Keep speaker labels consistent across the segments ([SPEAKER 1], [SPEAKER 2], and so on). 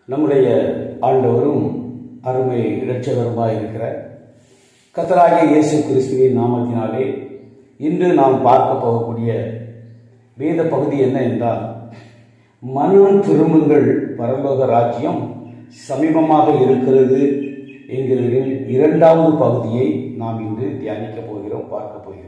[SPEAKER 1] நம்முடைய ஆண்டவரும் அருமை இரட்சகருமாய் இருக்கிற கத்தராகிய இயேசு கிறிஸ்துவின் நாமத்தினாலே இன்று நாம் பார்க்க போகக்கூடிய வேத பகுதி என்ன என்றால் மனம் திரும்புங்கள் பரலோக ராஜ்யம் சமீபமாக இருக்கிறது என்கிறதில் இரண்டாவது பகுதியை நாம் இன்று தியானிக்க போகிறோம் பார்க்க போகிறோம்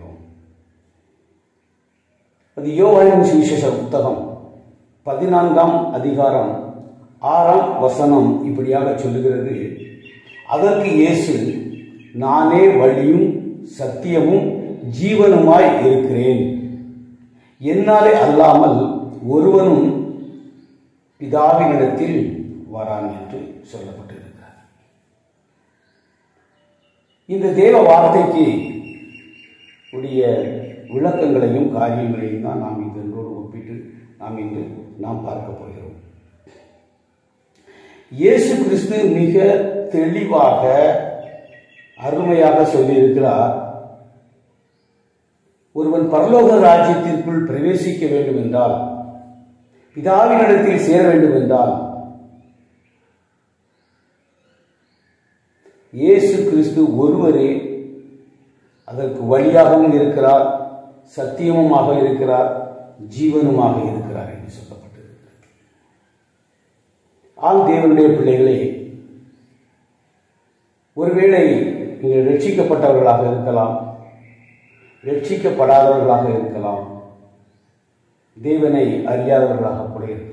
[SPEAKER 1] அது யோவானின் சுவிசேஷ புத்தகம் பதினான்காம் அதிகாரம் ஆறாம் வசனம் இப்படியாக சொல்லுகிறது அதற்கு இயேசு நானே வழியும் சத்தியமும் ஜீவனுமாய் இருக்கிறேன் என்னாலே அல்லாமல் ஒருவனும் பிதாவினிடத்தில் வரான் என்று சொல்லப்பட்டிருக்கிறார் இந்த தேவ வார்த்தைக்கு உடைய விளக்கங்களையும் காரியங்களையும் தான் நாம் இதனோடு ஒப்பிட்டு நாம் இன்று நாம் பார்க்க போகிறோம் இயேசு கிறிஸ்து மிக தெளிவாக அருமையாக சொல்லியிருக்கிறார் ஒருவன் பரலோக ராஜ்யத்திற்குள் பிரவேசிக்க வேண்டும் என்றால் பிதாவினிடத்தில் சேர வேண்டும் என்றால் இயேசு கிறிஸ்து ஒருவரே அதற்கு வழியாகவும் இருக்கிறார் சத்தியமுமாக இருக்கிறார் ஜீவனுமாக இருக்கிறார் என்று சொல்லப்பட்டிருக்கிறது ஆம் தேவனுடைய பிள்ளைகளே ஒருவேளை நீங்கள் ரட்சிக்கப்பட்டவர்களாக இருக்கலாம் ரட்சிக்கப்படாதவர்களாக இருக்கலாம் தேவனை அறியாதவர்களாக கூட இருக்கலாம்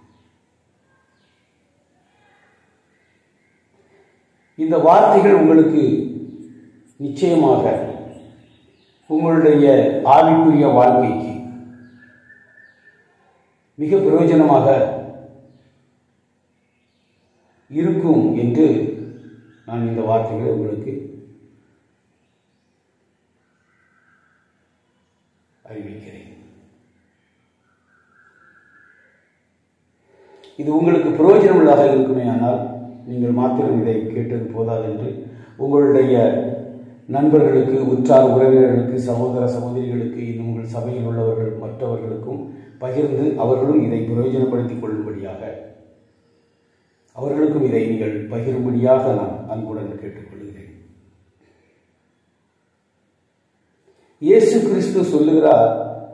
[SPEAKER 1] இந்த வார்த்தைகள் உங்களுக்கு நிச்சயமாக உங்களுடைய ஆவிக்குரிய வாழ்க்கைக்கு மிக பிரயோஜனமாக இருக்கும் என்று நான் இந்த வார்த்தைகளை உங்களுக்கு அறிவிக்கிறேன் இது உங்களுக்கு பிரயோஜனமுள்ளதாக இருக்குமே ஆனால் நீங்கள் மாத்திரம் இதை கேட்டது போதாது என்று உங்களுடைய நண்பர்களுக்கு உற்றார் உறவினர்களுக்கு சகோதர சகோதரிகளுக்கு இன்னும் உங்கள் சபையில் உள்ளவர்கள் மற்றவர்களுக்கும் பகிர்ந்து அவர்களும் இதை பிரயோஜனப்படுத்திக் கொள்ளும்படியாக அவர்களுக்கும் இதை நீங்கள் பகிரும்படியாக நான் அன்புடன் கேட்டுக்கொள்கிறேன் இயேசு கிறிஸ்து சொல்லுகிறார்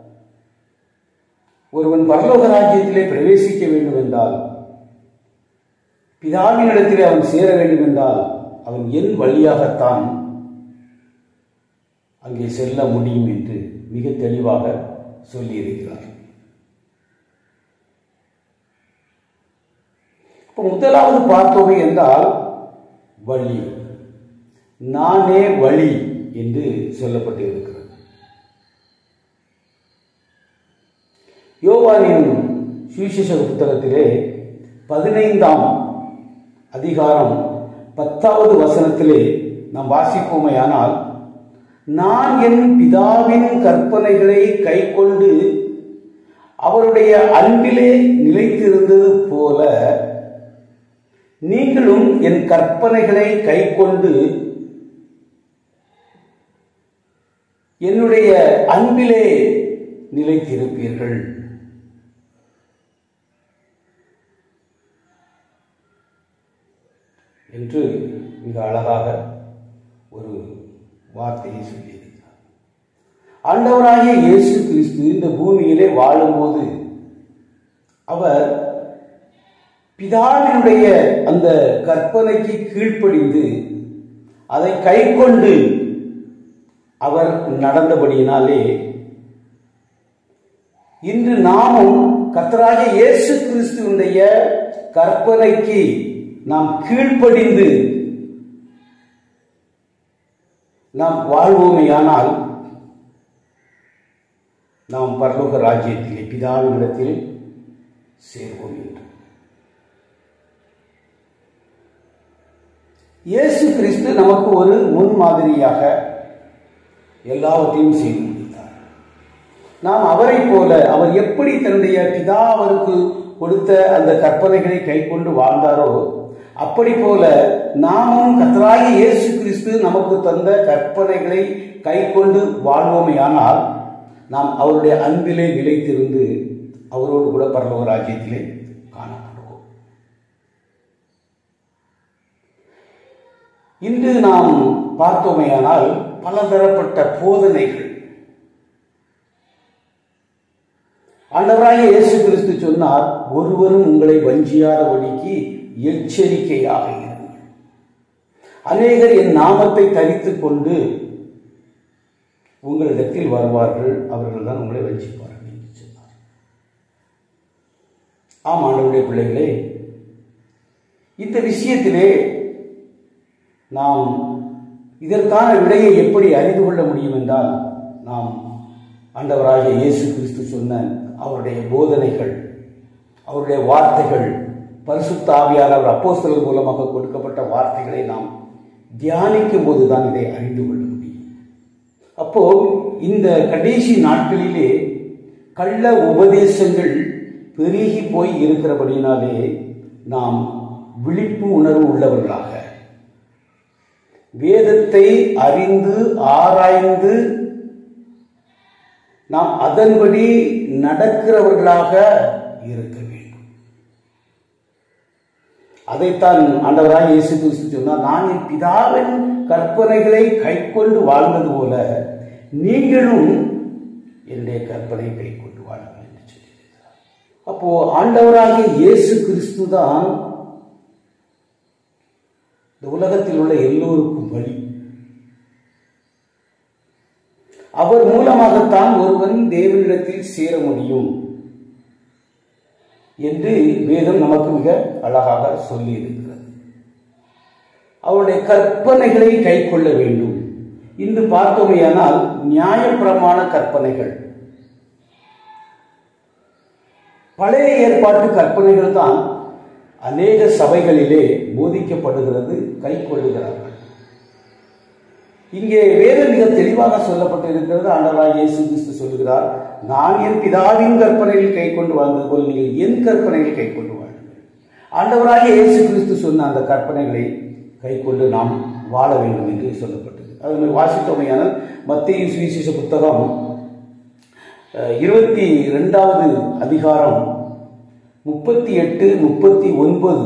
[SPEAKER 1] ஒருவன் பரலோக ராஜ்யத்திலே பிரவேசிக்க வேண்டும் என்றால் பிதாவினிடத்திலே அவன் சேர வேண்டும் என்றால் அவன் என் வழியாகத்தான் அங்கே செல்ல முடியும் என்று மிக தெளிவாக சொல்லியிருக்கிறார் இப்போ முதலாவது பார்த்தோம் என்றால் வழி நானே வழி என்று சொல்லப்பட்டு இருக்கிறது யோவானின் சுவிசேஷ புத்தகத்திலே பதினைந்தாம் அதிகாரம் பத்தாவது வசனத்திலே நாம் வாசிப்போமையானால் நான் என் பிதாவின் கற்பனைகளை கைக்கொண்டு அவருடைய அன்பிலே நிலைத்திருந்தது போல நீங்களும் என் கற்பனைகளை கைக்கொண்டு என்னுடைய அன்பிலே நிலைத்திருப்பீர்கள் என்று மிக அழகாக ஒரு வார்த்தையை சொல்லியிருக்கிறார் ஆண்டவராகிய இயேசு கிறிஸ்து இந்த பூமியிலே வாழும்போது அவர் பிதாவினுடைய அந்த கற்பனைக்கு கீழ்ப்படிந்து அதை கைக்கொண்டு அவர் நடந்தபடியினாலே இன்று நாமும் கத்தராகிய இயேசு கிறிஸ்துவனுடைய கற்பனைக்கு நாம் கீழ்ப்படிந்து நாம் வாழ்வோமேயானால் நாம் பரலோக ராஜ்யத்திலே பிதாவினிடத்தில் சேர்வோம் என்று இயேசு கிறிஸ்து நமக்கு ஒரு முன்மாதிரியாக எல்லாவற்றையும் செய்து முடித்தார் நாம் அவரை போல அவர் எப்படி தன்னுடைய பிதா அவருக்கு கொடுத்த அந்த கற்பனைகளை கை கொண்டு வாழ்ந்தாரோ அப்படி போல நாமும் கத்தராகி இயேசு கிறிஸ்து நமக்கு தந்த கற்பனைகளை கை கொண்டு வாழ்வோமையானால் நாம் அவருடைய அன்பிலே நிலைத்திருந்து அவரோடு கூட பரலோக ராஜ்யத்திலே காணப்படுவோம் இன்று நாம் பார்த்தோமேயானால் பலதரப்பட்ட போதனைகள் ஆண்டவராக இயேசு கிறிஸ்து சொன்னார் ஒருவரும் உங்களை வஞ்சியாதபடிக்கு எச்சரிக்கையாக இருங்கள் அநேகர் என் நாமத்தை தரித்துக் கொண்டு உங்களிடத்தில் வருவார்கள் அவர்கள் தான் உங்களை வஞ்சிப்பார்கள் என்று சொன்னார் ஆம் ஆண்டவருடைய பிள்ளைகளே இந்த விஷயத்திலே நாம் இதற்கான விடையை எப்படி அறிந்து கொள்ள முடியும் என்றால் நாம் ஆண்டவராகிய இயேசு கிறிஸ்து சொன்ன அவருடைய போதனைகள் அவருடைய வார்த்தைகள் பரிசுத்த ஆவியார் அவர் அப்போஸ்தலர் மூலமாக கொடுக்கப்பட்ட வார்த்தைகளை நாம் தியானிக்கும் போதுதான் இதை அறிந்து கொள்ள முடியும் அப்போ இந்த கடைசி நாட்களிலே கள்ள உபதேசங்கள் பெருகி போய் இருக்கிறபடினாலே நாம் விழிப்பு உணர்வு உள்ளவர்களாக வேதத்தை அறிந்து ஆராய்ந்து நாம் அதன்படி நடக்கிறவர்களாக இருக்க வேண்டும் அதைத்தான் ஆண்டவராக இயேசு கிறிஸ்து சொன்னார் நான் என் பிதாவின் கற்பனைகளை கைக்கொண்டு வாழ்ந்தது போல நீங்களும் என்னுடைய கற்பனை கைக்கொண்டு வாழுங்கள் என்று சொல்லியிருக்கிறார் அப்போ ஆண்டவராகிய இயேசு கிறிஸ்து தான் இந்த உலகத்தில் உள்ள எல்லோருக்கும் வழி அவர் மூலமாகத்தான் ஒருவன் தேவனிடத்தில் சேர முடியும் என்று வேதம் நமக்கு மிக அழகாக சொல்லி இருக்கிறது அவருடைய கற்பனைகளை கை கொள்ள வேண்டும் இன்று பார்த்தோமையானால் நியாயப்பிரமாண கற்பனைகள் பழைய ஏற்பாட்டு கற்பனைகள் தான் அநேக சபைகளிலே போதிக்கப்படுகிறது கை கொள்ளுகிறார்கள் இங்கே வேதம் மிக தெளிவாக சொல்லப்பட்டு இருக்கிறது ஆண்டவராக இயேசு கிறிஸ்து சொல்லுகிறார் நான் என் பிதாவின் கற்பனையில் கை கொண்டு வாழ்ந்தது போல் நீங்கள் என் கற்பனையில் கை கொண்டு வாழுங்கள் ஆண்டவராக இயேசு கிறிஸ்து சொன்ன அந்த கற்பனைகளை கை கொண்டு நாம் வாழ வேண்டும் என்று சொல்லப்பட்டது அது வாசித்தோமையானால் மத்திய சுவிசேஷ புத்தகம் இருபத்தி ரெண்டாவது அதிகாரம் முப்பத்தி எட்டு முப்பத்தி ஒன்பது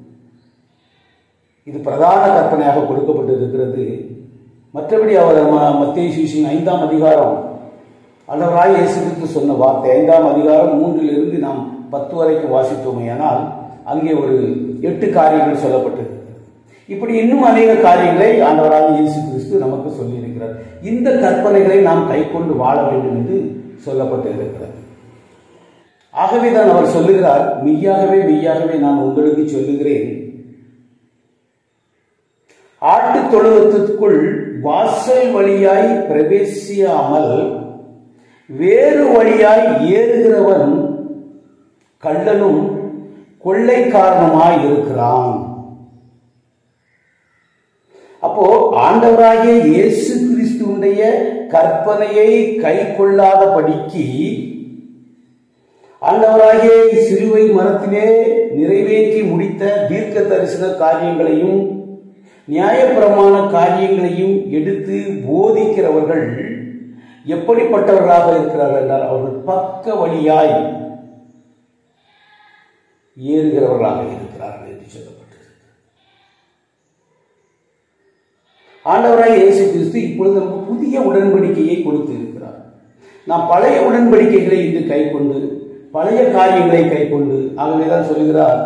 [SPEAKER 1] இது பிரதான கற்பனையாக கொடுக்கப்பட்டிருக்கிறது மற்றபடி அவர் மத்திய சுவிசின் ஐந்தாம் அதிகாரம் அல்லவராய் இயேசுக்கு சொன்ன வார்த்தை ஐந்தாம் அதிகாரம் மூன்றிலிருந்து நாம் பத்து வரைக்கும் வாசித்தோமேயானால் அங்கே ஒரு எட்டு காரியங்கள் சொல்லப்பட்டிருக்கிறது இப்படி இன்னும் அநேக காரியங்களை ஆண்டவராக இயேசு கிறிஸ்து நமக்கு சொல்லியிருக்கிறார் இந்த கற்பனைகளை நாம் கைக்கொண்டு வாழ வேண்டும் என்று சொல்லப்பட்டு இருக்கிறது ஆகவே தான் அவர் சொல்லுகிறார் மெய்யாகவே மெய்யாகவே நான் உங்களுக்கு சொல்லுகிறேன் ஆட்டு தொழுவத்திற்குள் வாசல் வழியாய் பிரவேசியாமல் வேறு வழியாய் ஏறுகிறவன் கள்ளனும் கொள்ளைக்காரனுமாய் இருக்கிறான் அப்போ ஆண்டவராகிய இயேசு கிறிஸ்துடைய கற்பனையை கை கொள்ளாதபடிக்கு ஆண்டவராகிய சிலுவை மரத்திலே நிறைவேற்றி முடித்த தீர்க்க தரிசன காரியங்களையும் நியாயப்பிரமாண காரியங்களையும் எடுத்து போதிக்கிறவர்கள் எப்படிப்பட்டவர்களாக இருக்கிறார்கள் என்றால் அவர்கள் பக்க வழியாய் ஏறுகிறவர்களாக இருக்கிறார்கள் என்று சொல்லப்பட்டது ஆண்டவராய் இயேசு கிறிஸ்து இப்பொழுது நமக்கு புதிய உடன்படிக்கையை கொடுத்து இருக்கிறார் நாம் பழைய உடன்படிக்கைகளை இன்று கை கொண்டு பழைய காரியங்களை கை கொண்டு ஆகவேதான் சொல்லுகிறார்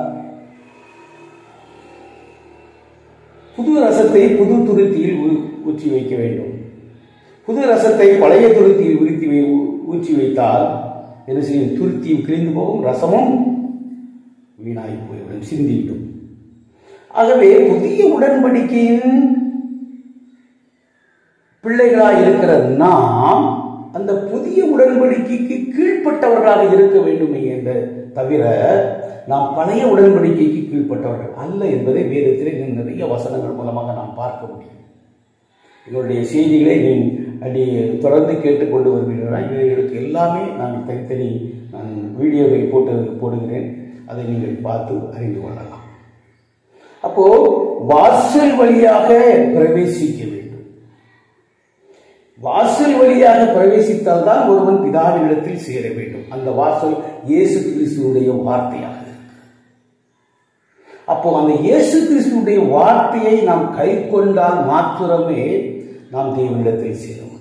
[SPEAKER 1] புது ரசத்தை புது துருத்தியில் ஊற்றி வைக்க வேண்டும் புது ரசத்தை பழைய துருத்தியில் உருத்தி ஊற்றி வைத்தால் என்ன செய்யும் துருத்தியும் கிழிந்து போகும் ரசமும் வீணாகி போய்விடும் சிந்திவிடும் ஆகவே புதிய உடன்படிக்கையின் பிள்ளைகளாக இருக்கிற நாம் அந்த புதிய உடன்படிக்கைக்கு கீழ்ப்பட்டவர்களாக இருக்க வேண்டுமே என்ற தவிர நாம் பழைய உடன்படிக்கைக்கு கீழ்ப்பட்டவர்கள் அல்ல என்பதை வேதத்திலே நிறைய வசனங்கள் மூலமாக நாம் பார்க்க முடியும் எங்களுடைய செய்திகளை நீ அடி தொடர்ந்து கேட்டுக்கொண்டு வருவீர்கள் இவைகளுக்கு எல்லாமே நான் தனித்தனி நான் வீடியோவை போட்டு போடுகிறேன் அதை நீங்கள் பார்த்து அறிந்து கொள்ளலாம் அப்போ வாசல் வழியாக பிரவேசிக்க வேண்டும் வாசல் வழியாக பிரவேசித்தால் தான் ஒருவன் பிதாவினிடத்தில் சேர வேண்டும் அந்த வாசல் இயேசு கிறிஸ்துடைய வார்த்தையாக அப்போ அந்த இயேசு கிறிஸ்துடைய வார்த்தையை நாம் கை கொண்டால் மாத்திரமே நாம் தேவனிடத்தில் சேர முடியும்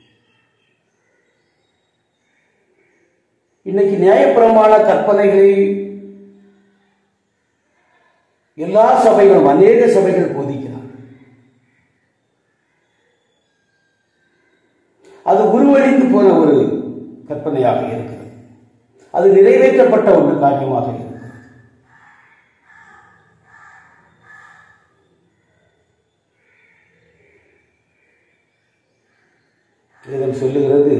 [SPEAKER 1] இன்னைக்கு நியாயப்பிரமாண கற்பனைகளை எல்லா சபைகளும் அநேக சபைகள் போதிக்கிறார்கள் அது உருவழிந்து போன ஒரு கற்பனையாக இருக்கிறது அது நிறைவேற்றப்பட்ட ஒரு காரியமாக இருக்கிறது வேதம் சொல்லுகிறது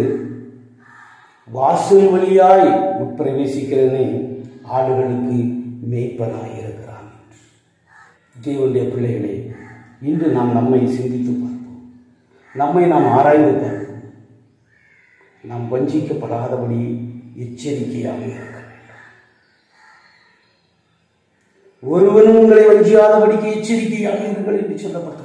[SPEAKER 1] வாசல் வழியாய் உட்பிரவேசிக்கிறனே ஆடுகளுக்கு மேய்ப்பனாய் இருக்கிறான் என்று. தேவனுடைய பிள்ளைகளே இன்று நாம் நம்மை சிந்தித்து பார்ப்போம் நம்மை நாம் ஆராய்ந்து பார்ப்போம் நாம் வஞ்சிக்கப்படாதபடி எச்சரிக்கையாக இருக்க வேண்டும் ஒருவனும் உங்களை வஞ்சியாதபடிக்கு எச்சரிக்கையாக இருங்கள் என்று சொல்லப்பட்டிருக்கிறது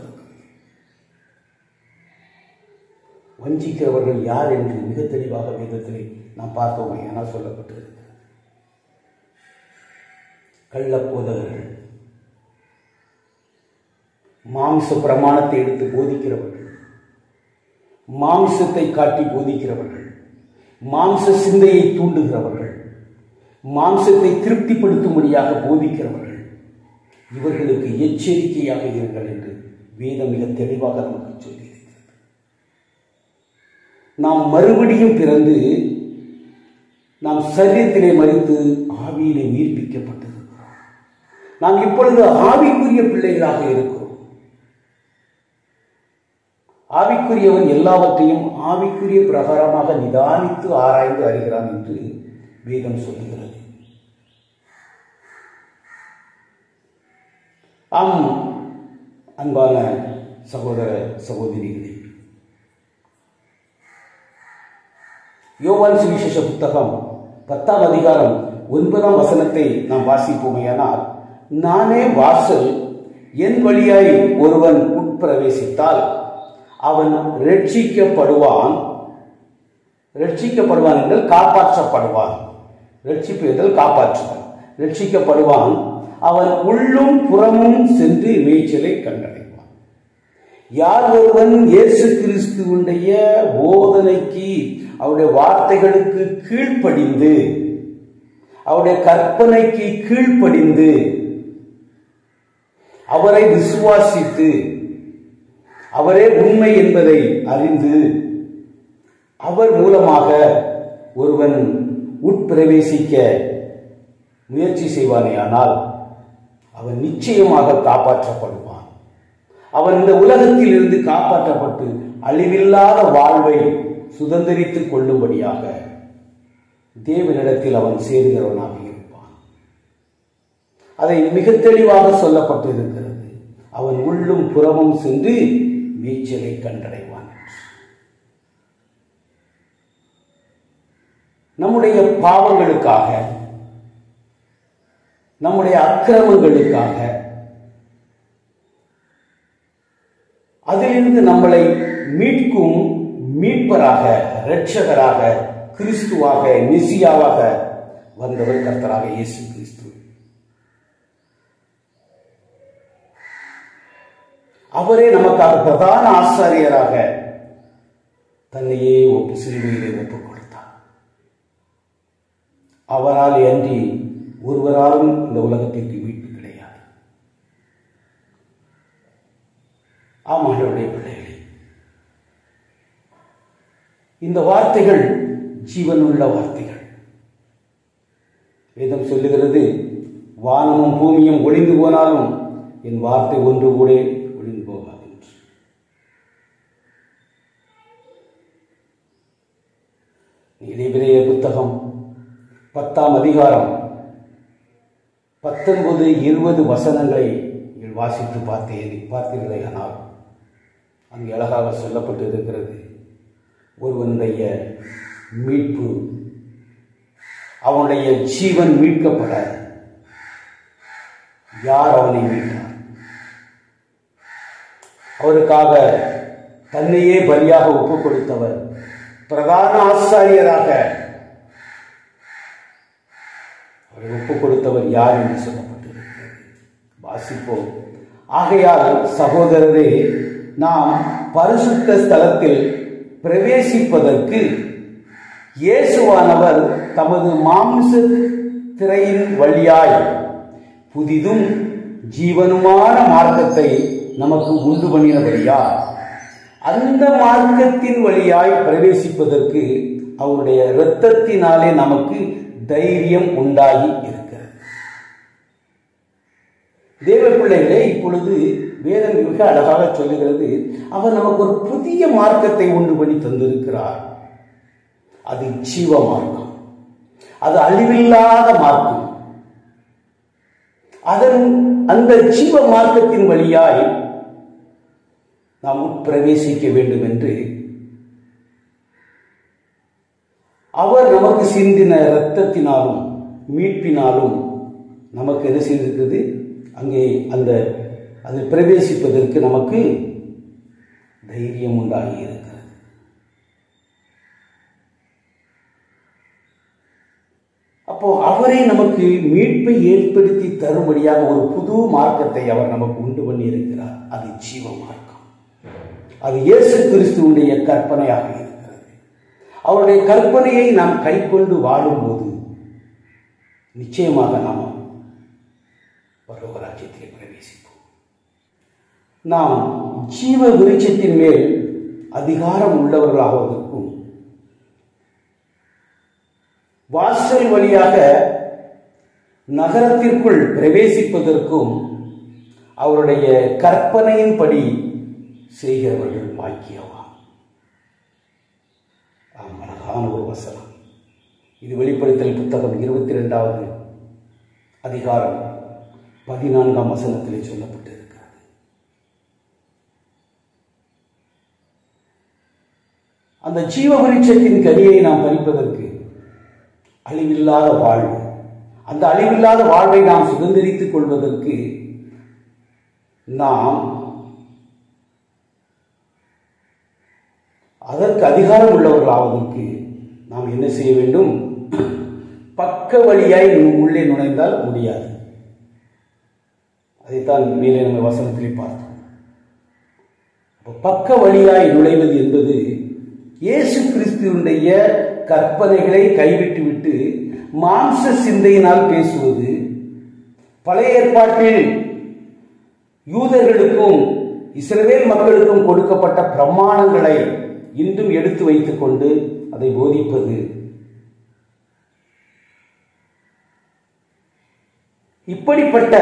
[SPEAKER 1] வஞ்சிக்கிறவர்கள் யார் என்று மிக தெளிவாக வேதத்திலே நாம் பார்த்தோமே என சொல்லப்பட்டிருக்கிறது கள்ளப்போதகர்கள் மாம்ச பிரமாணத்தை எடுத்து போதிக்கிறவர்கள் மாம்சத்தை காட்டி போதிக்கிறவர்கள் மாம்ச சிந்தையை தூண்டுகிறவர்கள் மாம்சத்தை திருப்திப்படுத்தும்படியாக போதிக்கிறவர்கள் இவர்களுக்கு எச்சரிக்கையாக இருங்கள் என்று வேதம் மிக தெளிவாக நமக்கு சொல்லியிருக்கிறது நாம் மறுபடியும் பிறந்து நாம் சரீரத்திலே மறித்து ஆவியிலே உயிர்ப்பிக்கப்பட்டிருக்கிறோம் நாம் இப்பொழுது ஆவிக்குரிய பிள்ளைகளாக இருக்கிறோம் ஆவிக்குரியவன் எல்லாவற்றையும் ஆவிக்குரிய பிரகாரமாக நிதானித்து ஆராய்ந்து அறிகிறான் என்று வேதம் சொல்லுகிறது ஆம் அன்பான சகோதர சகோதரிகளே யோவான் சுவிசேஷ புத்தகம் பத்தாம் அதிகாரம் ஒன்பதாம் வசனத்தை நாம் வாசிப்போமேயானால் நானே வாசல் என் வழியாய் ஒருவன் உட்பிரவேசித்தால் அவன் ரட்சிக்கப்படுவான் ரட்சிக்கப்படுவான் என்றால் காப்பாற்றப்படுவான் ரட்சிப்பு என்றால் காப்பாற்றுவான் ரட்சிக்கப்படுவான் அவன் உள்ளும் புறமும் சென்று மேய்ச்சலை கண்டடைவான் யார் ஒருவன் இயேசு கிறிஸ்துவனுடைய போதனைக்கு அவருடைய வார்த்தைகளுக்கு கீழ்ப்படிந்து அவருடைய கற்பனைக்கு கீழ்ப்படிந்து அவரை விசுவாசித்து அவரே உண்மை என்பதை அறிந்து அவர் மூலமாக ஒருவன் உட்பிரவேசிக்க முயற்சி செய்வானேயானால் அவன் நிச்சயமாக காப்பாற்றப்படுவான் அவன் இந்த உலகத்தில் இருந்து காப்பாற்றப்பட்டு அழிவில்லாத வாழ்வை சுதந்திரித்துக் கொள்ளும்படியாக தேவனிடத்தில் அவன் சேருகிறவனாக இருப்பான் அதை மிக தெளிவாக சொல்லப்பட்டிருக்கிறது அவன் உள்ளும் புறமும் சென்று மேய்ச்சலை கண்டடைவான் நம்முடைய பாவங்களுக்காக நம்முடைய அக்கிரமங்களுக்காக அதிலிருந்து நம்மளை மீட்கும் மீட்பராக இரட்சகராக கிறிஸ்துவாக மெசியாவாக வந்தவர் கர்த்தராக இயேசு கிறிஸ்து அவரே நமக்காக பிரதான ஆசாரியராக தன்னையே ஒப்பு சிலுவையிலே ஒப்புக் கொடுத்தார் அவரால் அன்றி ஒருவராலும் இந்த உலகத்திற்கு மீட்பு கிடையாது ஆமாண்டவருடைய பிள்ளைகளே இந்த வார்த்தைகள் ஜீவனுள்ள வார்த்தைகள் வேதம் சொல்லுகிறது வானமும் பூமியும் ஒளிந்து போனாலும் என் வார்த்தை ஒன்று கூட ஒளிந்து போகாது என்று இடைபிரைய புத்தகம் பத்தாம் அதிகாரம் பத்தொன்பது இருபது வசனங்களை நீங்கள் வாசித்து பார்த்தேன் பார்த்தீர்களே ஆனால் அங்கு அழகாக சொல்லப்பட்டு இருக்கிறது ஒருவனுடைய மீட்பு அவனுடைய ஜீவன் மீட்கப்பட யார் அவனை மீட்டார் அவருக்காக தன்னையே பலியாக ஒப்புக் கொடுத்தவர் பிரதான ஆசாரியராக அவரை ஒப்புக் கொடுத்தவர் யார் என்று சொல்லப்பட்டிருக்கிறது வாசிப்போம் ஆகையால் சகோதரரே நாம் பரிசுத்த ஸ்தலத்தில் பிரவேசிப்பதற்கு இயேசுவானவர் தமது மாம்ச திரையின் வழியாய் புதிதும் ஜீவனுமான மார்க்கத்தை நமக்கு உண்டு பண்ணினபடியா அந்த மார்க்கத்தின் வழியாய் பிரவேசிப்பதற்கு அவருடைய இரத்தத்தினாலே நமக்கு தைரியம் உண்டாகி இருக்கிறது தேவ பிள்ளைகளே இப்பொழுது வேதம் மிக அழகாக சொல்லுகிறது அவர் நமக்கு ஒரு புதிய மார்க்கத்தை உண்டு பண்ணி தந்திருக்கிறார் அது ஜீவ மார்க்கம் அது அழிவில்லாத மார்க்கம் அதன் அந்த ஜீவ மார்க்கத்தின் வழியாய் நாம் உட்பிரவேசிக்க வேண்டும் என்று அவர் நமக்கு சிந்தின இரத்தத்தினாலும் மீட்பினாலும் நமக்கு என்ன செய்திருக்கிறது அங்கே அந்த அதில் பிரவேசிப்பதற்கு நமக்கு தைரியம் உண்டாகி இருக்கிறது அப்போ அவரே நமக்கு மீட்பை ஏற்படுத்தி தரும்படியாக ஒரு புது மார்க்கத்தை அவர் நமக்கு உண்டு பண்ணி இருக்கிறார் அது ஜீவ மார்க்கம் அது இயேசு கிறிஸ்துவுடைய கற்பனையாக இருக்கிறது அவருடைய கற்பனையை நாம் கை கொண்டு வாழும்போது நிச்சயமாக நாம் பரவராஜ்யத்திலே பிரவேசிப்போம் நாம் ஜீவ விருட்சத்தின் மேல் அதிகாரம் உள்ளவர்களாவதற்கும் வாசல் வழியாக நகரத்திற்குள் பிரவேசிப்பதற்கும் அவருடைய கற்பனையின்படி செய்கிறவர்கள் பாக்கியவா ஆம் அழகான ஒரு வசனம் இது வெளிப்படுத்தல் புத்தகம் இருபத்தி ரெண்டாவது அதிகாரம் பதினான்காம் வசனத்திலே சொல்லப்பட்டிருக்கிறது அந்த ஜீவ விருட்சத்தின் கனியை நாம் பறிப்பதற்கு அழிவில்லாத வாழ்வு அந்த அழிவில்லாத வாழ்வை நாம் சுதந்திரித்துக் கொள்வதற்கு நாம் அதற்கு அதிகாரம் உள்ளவர்களாவதற்கு நாம் என்ன செய்ய வேண்டும் பக்க வழியாய் உள்ளே நுழைந்தால் முடியாது அதைத்தான் மேலே நம்ம வசனத்திலே பார்த்தோம் பக்க வழியாய் நுழைவது என்பது இயேசு கிறிஸ்துவனுடைய கற்பனைகளை கைவிட்டு விட்டு மாம்ச சிந்தையினால் பேசுவது பழைய ஏற்பாட்டில் யூதர்களுக்கும் இஸ்ரவேல் மக்களுக்கும் கொடுக்கப்பட்ட பிரமாணங்களை இன்றும் எடுத்து வைத்துக் கொண்டு அதை போதிப்பது இப்படிப்பட்ட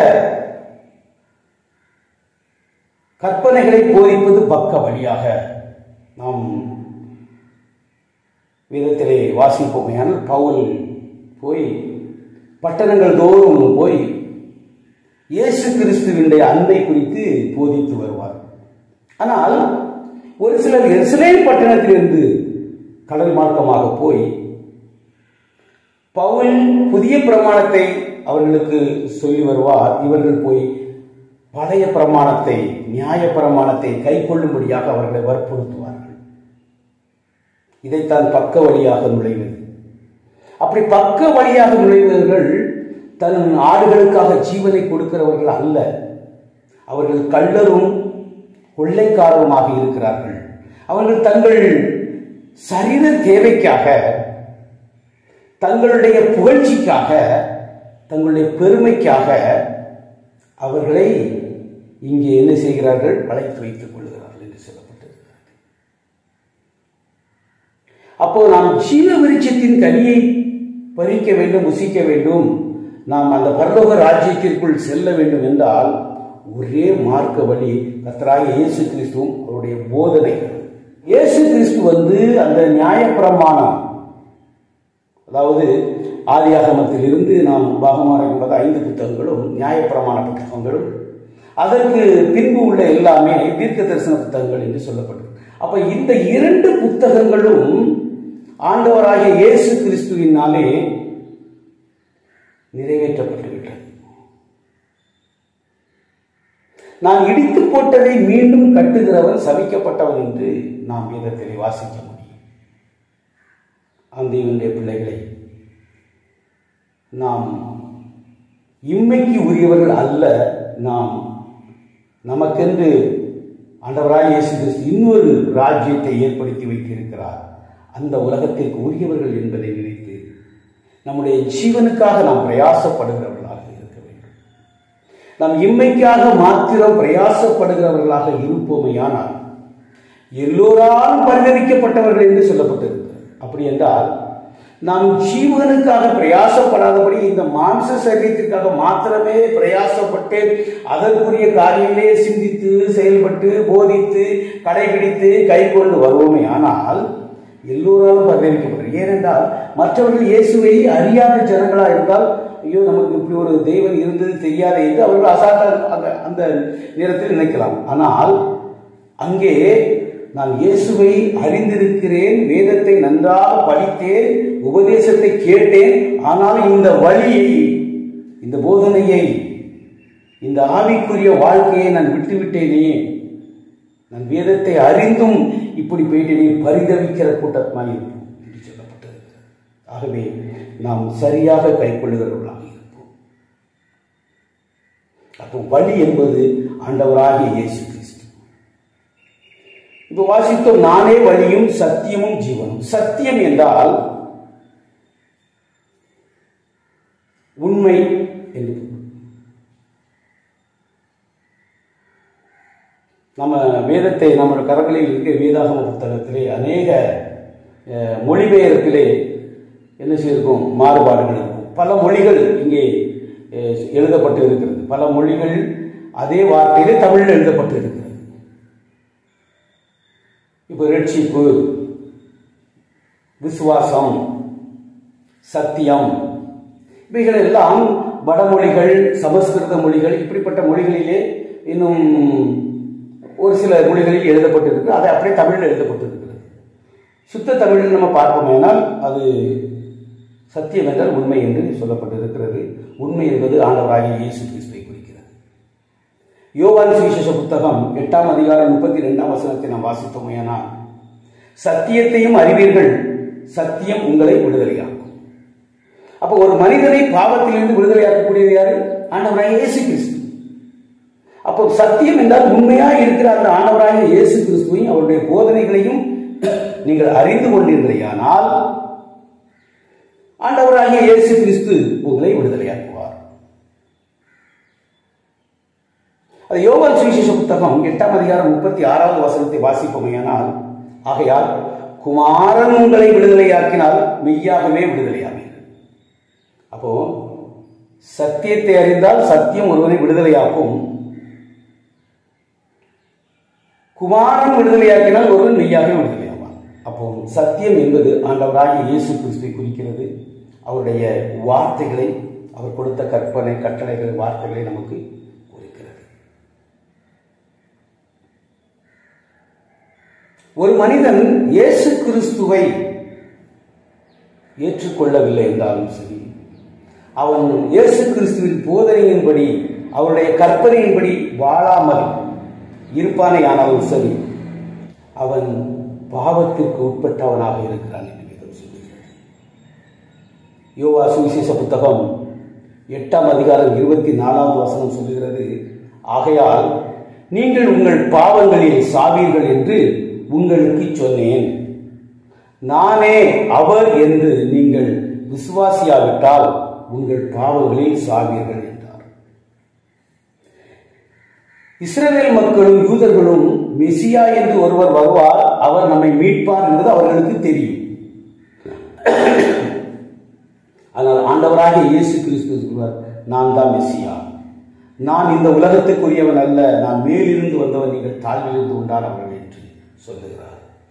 [SPEAKER 1] கற்பனைகளை போதிப்பது பக்க வழியாக நாம் வேதத்திலே வாசிப்போமையானால் பவுல் போய் பட்டணங்கள் தோறும் போய் இயேசு கிறிஸ்துவினுடைய அன்பை குறித்து போதித்து வருவார் ஆனால் ஒரு சிலர் எருசலேம் பட்டணத்திலிருந்து கடல் மார்க்கமாக போய் பவுல் புதிய பிரமாணத்தை அவர்களுக்கு சொல்லி வருவார் இவர்கள் போய் பழைய பிரமாணத்தை நியாய பிரமாணத்தை கை கொள்ளும்படியாக அவர்களை வற்புறுத்துவார்கள் இதைத்தான் பக்க வழியாக நுழைவது அப்படி பக்க வழியாக நுழைவர்கள் தன் ஆடுகளுக்காக ஜீவனை கொடுக்கிறவர்கள் அல்ல அவர்கள் கள்ளரும் கொள்ளைக்காரருமாக இருக்கிறார்கள் அவர்கள் தங்கள் சரீர தேவைக்காக தங்களுடைய புகழ்ச்சிக்காக தங்களுடைய பெருமைக்காக அவர்களை இங்கே என்ன செய்கிறார்கள் அழைத்து வைத்துக் கொள்கிறார்கள் என்று சொல்லப்பட்டிருக்கிறது அப்போ நாம் ஜீவ விருட்சத்தின் கனியை பறிக்க வேண்டும் புசிக்க வேண்டும் நாம் அந்த பரலோக ராஜ்யத்திற்குள் செல்ல வேண்டும் என்றால் ஒரே மார்க்க வழி கத்தராக இயேசு கிறிஸ்துவும் அவருடைய போதனை இயேசு கிறிஸ்து வந்து அந்த நியாயப்பிரமாணம் அதாவது ஆதியாகமத்தில் இருந்து நாம் பாகமாக என்பது ஐந்து புத்தகங்களும் நியாயப்பிரமாண புத்தகங்களும் அதற்கு பின்பு உள்ள எல்லாமே தீர்க்க தரிசன புத்தகங்கள் என்று சொல்லப்பட்டது அப்ப இந்த இரண்டு புத்தகங்களும் ஆண்டவராகிய இயேசு கிறிஸ்துவினாலே நிறைவேற்றப்பட்டு விட்டது நான் இடித்து போட்டதை மீண்டும் கட்டுகிறவன் சபிக்கப்பட்டவன் என்று நாம் வேதத்திலே வாசிக்க முடியும் அந்த இவனுடைய பிள்ளைகளை நாம் இம்மைக்கு உரியவர்கள் அல்ல நாம் நமக்கென்று ஆண்டவராய் இயேசு கிறிஸ்து இன்னொரு ராஜ்யத்தை ஏற்படுத்தி வைத்திருக்கிறார் அந்த உலகத்திற்கு உரியவர்கள் என்பதை நினைத்து நம்முடைய ஜீவனுக்காக நாம் பிரயாசப்படுகிறவர்களாக இருக்க வேண்டும் நாம் இம்மைக்காக மாத்திரம் பிரயாசப்படுகிறவர்களாக இருப்போமையானால் எல்லோராலும் பரிதவிக்கப்பட்டவர்கள் என்று சொல்லப்பட்டிருக்கிறது அப்படி என்றால் நாம் ஜீவனுக்காக பிரயாசப்படாதபடி இந்த மாம்ச சரீரத்திற்காக மாத்திரமே பிரயாசப்பட்டு அதற்குரிய காரியங்களே சிந்தித்து செயல்பட்டு போதித்து கடைபிடித்து கை கொண்டு வருவோமே ஆனால் எல்லோராலும் பரிதவிக்கப்பட்டது ஏனென்றால் மற்றவர்கள் இயேசுவை அறியாத ஜனங்களா இருந்தால் ஐயோ நமக்கு இப்படி ஒரு தெய்வம் இருந்தது தெரியாது என்று அவர்கள் அசால்ட்டாக அந்த அந்த நேரத்தில் நினைக்கலாம் ஆனால் அங்கே நான் இயேசுவை அறிந்திருக்கிறேன் வேதத்தை நன்றாக படித்தேன் உபதேசத்தை கேட்டேன் ஆனால் இந்த வழியை இந்த போதனையை இந்த ஆவிக்குரிய வாழ்க்கையை நான் விட்டுவிட்டேனே நான் வேதத்தை அறிந்தும் இப்படி போயிட்டேனே பரிதவிக்கிற கூட்டமாக இருப்போம் என்று சொல்லப்பட்டிருக்கிறது ஆகவே நாம் சரியாக கைக்கொள்ளுகிறவர்களாக இருப்போம் அப்போ வழி என்பது ஆண்டவராகிய இயேசு கிறிஸ்து இப்போ வாசித்தோம் நானே வழியும் சத்தியமும் ஜீவனும் சத்தியம் என்றால் உண்மை என்று பொருள். நம்ம வேதத்தை நம்முடைய கரங்களில் இருக்கிற வேதாகம புத்தகத்திலே அநேக அஹ், மொழிபெயர்ப்பிலே என்ன செய்திருக்கும் மாறுபாடுகள் இருக்கும் பல மொழிகள் இங்கே அஹ், எழுதப்பட்டு இருக்கிறது பல மொழிகள் அதே வார்த்தையிலே தமிழில் எழுதப்பட்டு இருக்கிறது இப்போ ரட்சிப்பு விசுவாசம் சத்தியம் இவைகள் எல்லாம் வடமொழிகள் சமஸ்கிருத மொழிகள் இப்படிப்பட்ட மொழிகளிலே இன்னும் ஒரு சில மொழிகளில் எழுதப்பட்டிருக்கு அது அப்படியே தமிழில் எழுதப்பட்டிருக்கிறது சுத்த தமிழில் நம்ம பார்ப்போமேனால் அது சத்தியம் என்றால் உண்மை என்று சொல்லப்பட்டிருக்கிறது உண்மை என்பது ஆண்டவராகிய இயேசு கிறிஸ்துவை குறிக்கிறது யோவான் சுவிசேஷ புத்தகம் எட்டாம் அதிகாரம் முப்பத்தி ரெண்டாம் வசனத்தை நாம் வாசித்தோமேயானால் சத்தியத்தையும் அறிவீர்கள் சத்தியம் உங்களை விடுதலையாக்கும் அப்போ ஒரு மனிதனை பாவத்திலிருந்து விடுதலையாக்கக்கூடியது யாரு ஆண்டவராகிய இயேசு கிறிஸ்து அப்போ சத்தியம் என்றால் உண்மையாக இருக்கிற அந்த ஆண்டவராகிய இயேசு கிறிஸ்துவையும் அவருடைய போதனைகளையும் நீங்கள் அறிந்து கொண்டீர்களேயானால் ஆண்டவராகிய இயேசு கிறிஸ்து உங்களை விடுதலையாக்குவார் அது யோவான் சுவிசேஷ புத்தகம் எட்டாம் அதிகாரம் முப்பத்தி ஆறாவது வசனத்தை வாசிப்போமையானால் ஆகையால் குமாரன் உங்களை விடுதலையாக்கினால் மெய்யாகவே விடுதலையாவீர்கள் அப்போ சத்தியத்தை அறிந்தால் சத்தியம் ஒருவனை விடுதலையாக்கும் குமாரன் விடுதலையாக்கினால் ஒருவன் மெய்யாகவே விடுதலையாவான் அப்போ சத்தியம் என்பது ஆண்டவராகிய இயேசு கிறிஸ்துவை குறிக்கிறது அவருடைய வார்த்தைகளை அவர் கொடுத்த கற்பனை கட்டளைகள் வார்த்தைகளை நமக்கு குறிக்கிறது ஒரு மனிதன் இயேசு கிறிஸ்துவை ஏற்றுக்கொள்ளவில்லை என்றாலும் சரி அவன் இயேசு கிறிஸ்துவின் போதனையின்படி அவருடைய கற்பனையின்படி வாழாமல் இருப்பானே ஆனாலும் சரி அவன் பாவத்திற்கு உட்பட்டவனாக இருக்கிறான் என்று வேதம் சொல்லுகிறது யோவா சுவிசேஷ புத்தகம் எட்டாம் அதிகாரம் இருபத்தி நாலாவது வசனம் சொல்லுகிறது ஆகையால் நீங்கள் உங்கள் பாவங்களில் சாவீர்கள் என்று உங்களுக்கு சொன்னேன் நானே அவர் என்று நீங்கள் விசுவாசியாவிட்டால் உங்கள் பாவங்களில் சாவீர்கள் என்றார் இஸ்ரவேல் மக்களும் யூதர்களும் மெசியா என்று ஒருவர் வருவார் அவர் நம்மை மீட்பார் என்பது அவர்களுக்கு தெரியும் ஆனால் ஆண்டவராகிய இயேசு கிறிஸ்து சொல்வார் நான் தான் மெசியா நான் இந்த உலகத்துக்குரியவன் அல்ல நான் மேலிருந்து வந்தவன் நீங்கள் தாழ்விலிருந்து உண்டானவர்கள் என்று சொல்லுகிறார்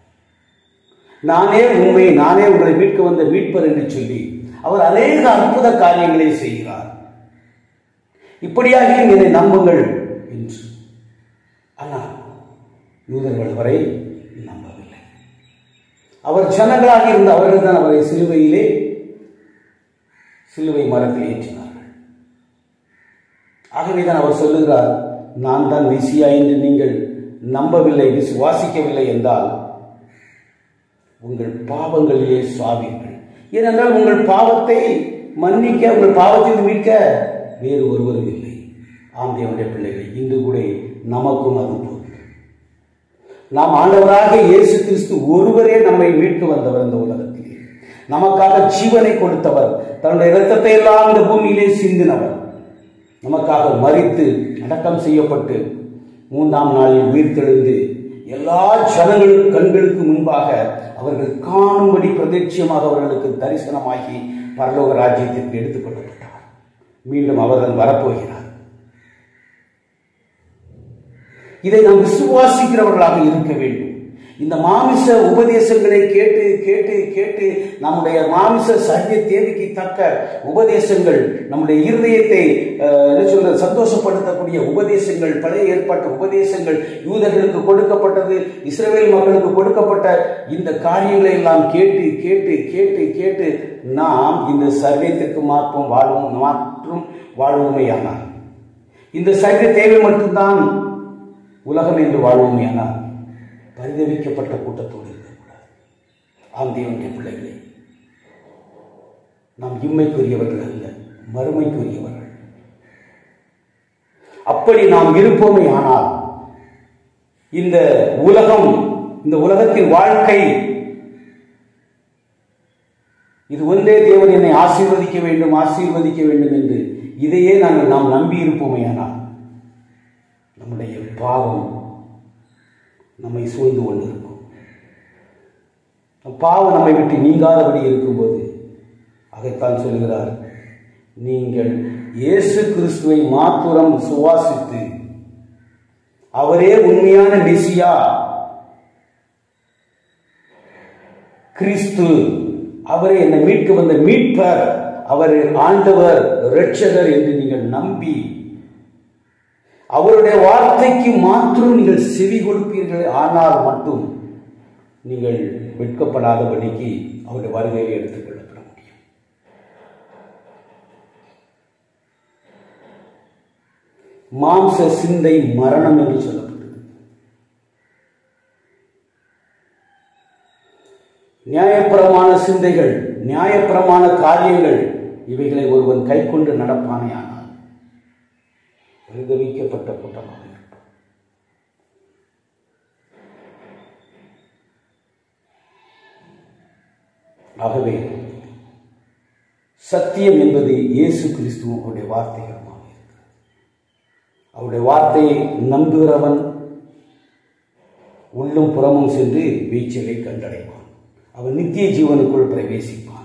[SPEAKER 1] நானே உண்மை நானே உங்களை மீட்க வந்த மீட்பர் என்று சொல்லி அவர் அநேக அற்புத காரியங்களை செய்கிறார் இப்படியாக என்னை நம்புங்கள் என்று ஆனால் யூதர்கள் அவரை நம்பவில்லை அவர் ஜனங்களாக இருந்த அவர்கள் தான் அவரை சிலுவையிலே சிலுவை மரத்தில் ஏற்றினார்கள் ஆகவேதான் அவர் சொல்லுகிறார் நான் தான் மெசியா என்று நீங்கள் நம்பவில்லை விசுவாசிக்கவில்லை என்றால் உங்கள் பாவங்களிலே சுவாவீர்கள் ஏனென்றால் உங்கள் பாவத்தை மன்னிக்க உங்கள் பாவத்தில் மீட்க வேறு ஒருவரும் இல்லை ஆந்தியனுடைய பிள்ளைகள் இன்று கூட நமக்கும் அது போதும் நாம் ஆண்டவராக இயேசு கிறிஸ்து ஒருவரே நம்மை மீட்க வந்தவர் இந்த உலகத்திலே நமக்காக ஜீவனை கொடுத்தவர் தன்னுடைய இரத்தத்தை எல்லாம் இந்த பூமியிலே சிந்தினவர் நமக்காக மறித்து அடக்கம் செய்யப்பட்டு மூன்றாம் நாளில் உயிர்த்தெழுந்து எல்லா ஜனங்களும் கண்களுக்கு முன்பாக அவர்கள் காணும்படி பிரதட்சியமாக அவர்களுக்கு தரிசனமாகி பரலோக ராஜ்யத்திற்கு எடுத்துக் கொள்ளப்பட்டார் மீண்டும் அவர்கள் வரப்போகிறார் இதை நாம் விசுவாசிக்கிறவர்களாக இருக்க வேண்டும் இந்த மாமிச உபதேசங்களை கேட்டு கேட்டு கேட்டு நம்முடைய மாமிச சரிய தேவைக்கு தக்க உபதேசங்கள் நம்முடைய இருதயத்தை அஹ், என்ன சொல்றது சந்தோஷப்படுத்தக்கூடிய உபதேசங்கள் பழைய ஏற்பட்ட உபதேசங்கள் யூதர்களுக்கு கொடுக்கப்பட்டது இஸ்ரவேல் மக்களுக்கு கொடுக்கப்பட்ட இந்த காரியங்களை எல்லாம் கேட்டு கேட்டு கேட்டு கேட்டு நாம் இந்த சரியத்திற்கு மாற்றும் வாழ்வும் மாற்றும் வாழ்வுமையானார் இந்த சரிய தேவை மட்டும்தான் உலகம் என்று வாழ்வோமையானால் பரிதவிக்கப்பட்ட கூட்டத்தோடு இருக்கக்கூடாது ஆம் தேவனுடைய பிள்ளைகளே நாம் இம்மைக்குரியவர்கள் அல்ல மறுமைக்குரியவர்கள் அப்படி நாம் இருப்போமே ஆனால் இந்த உலகம் இந்த உலகத்தின் வாழ்க்கை இது ஒன்றே தேவன் என்னை ஆசீர்வதிக்க வேண்டும் ஆசீர்வதிக்க வேண்டும் என்று இதையே நாங்கள் நாம் நம்பி இருப்போமே ஆனால் நம்முடைய பாவம் நம்மை சூழ்ந்து கொண்டிருக்கும் நம் பாவம் நம்மை விட்டு நீங்காதபடி இருக்கும்போது அதைத்தான் சொல்கிறார் நீங்கள் இயேசு கிறிஸ்துவை மாத்துரம் சுவாசித்து அவரே உண்மையான மெசியா கிறிஸ்து அவரை என்னை மீட்க வந்த மீட்பர் அவர் ஆண்டவர் இரட்சகர் என்று நீங்கள் நம்பி அவருடைய வார்த்தைக்கு மாத்திரம் நீங்கள் செவி கொடுப்பீர்கள் ஆனால் மட்டும் நீங்கள் வெட்கப்படாதபடிக்கு அவருடைய வருகையை எடுத்துக் கொள்ளப்பட முடியும் மாம்ச சிந்தை மரணம் என்று சொல்லப்பட்டது நியாயப்பிரமான சிந்தைகள் நியாயப்பிரமான காரியங்கள் இவைகளை ஒருவன் கைக்கொண்டு நடப்பானே ஆனால் பரிதவிக்கப்பட்ட கூட்டமாக இருப்பான் ஆகவே சத்தியம் என்பது இயேசு கிறிஸ்துவனுடைய வார்த்தைகளுமாக இருக்கிறது அவருடைய வார்த்தையை நம்புகிறவன் உள்ளும் புறமும் சென்று வீச்சலை கண்டடைவான் அவன் நித்திய ஜீவனுக்குள் பிரவேசிப்பான்